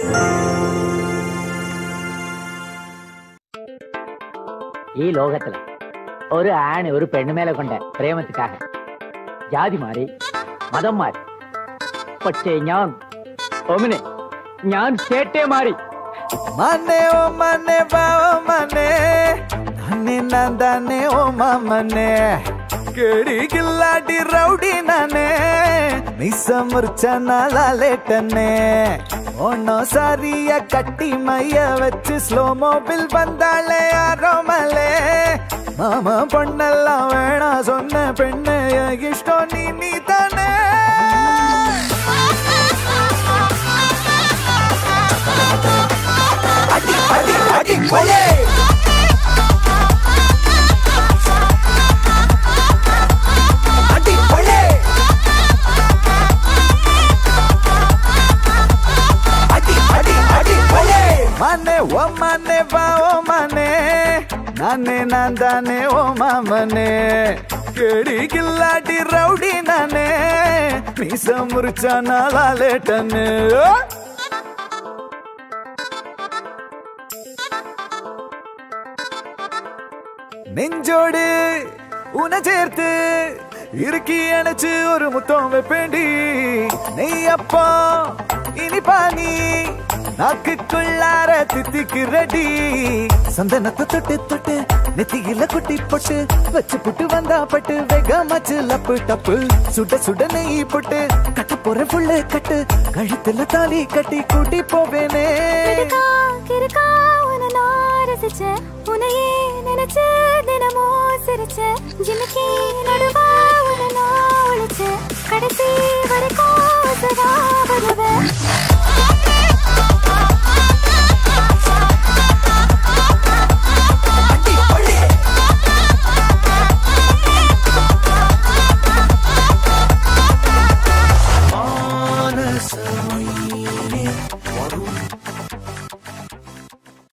ഈ ലോകത്തില് ഒരു ആണ് ഒരു പെണ്ണുമേലെ കൊണ്ട് പ്രേമത്തിക്കാക ജാതി മാറി മതം മാറി പക്ഷേ ഞാൻ ഒമിനെ ഞാൻ ചേട്ടേ മാറി ಮನೆ ಓ ಮನೆ ಬಾವ ಮನೆ ನಾನೇ ನಂದಾನೆ ಓ ಮನೆ ಕೇಳಿ ಗಿಲ್ಲಾಡಿ ರೌಡಿ ನಾನೇ ಮಿಸ ಮುರ್ಚನ ಲಾಲೇಟನೆ ஒன்னோ சாரிய கட்டி மைய வச்சு ஸ்லோ மோபில் வந்தாளே அரோமலே மாமா பொண்ணெல்லாம் வேணா சொன்ன பெண்ணு இஷ்டம் நீ நீ தானே அடி அடி அடி கொலே அடி கொலே அடி அடி அடி கொலே மனே ஓ மனே வா ஓ மனே நானே நான் தானே ஓ மாமனே கேடி கில்லாடி ரவுடி நானே மீச முறிச்சா நாளாலேட்டன்னு நெஞ்சோடு உன சேர்த்து இறுக்கி அணைச்சு ஒரு முத்தம் வைப்பேண்டி நெய் அப்பா இனிப்பா நீ நாக்குக்குள்ளார தித்திக்கு ரெடி சந்தனத்தை தொட்டு தொட்டு நெத்தியில குட்டி போட்டு வச்சு புட்டு வந்தா பட்டு வேகமாச்சு லப்பு டப்பு சுட சுட நெய் போட்டு கட்ட போற புள்ள கட்டு கழுத்துல தாலி கட்டி கூட்டி போவேனே கிறுக்கா, கிறுக்கா, உன்னை நான் ரசிச்சேன். உன்னையே நினைச்சு தினமும் சிரிச்சேன். ஜிமிக்கி நடுவா உன்னை நான் ஒளிச்சேன். கடைசி வரைக்கும் சதா வருவேன். மானச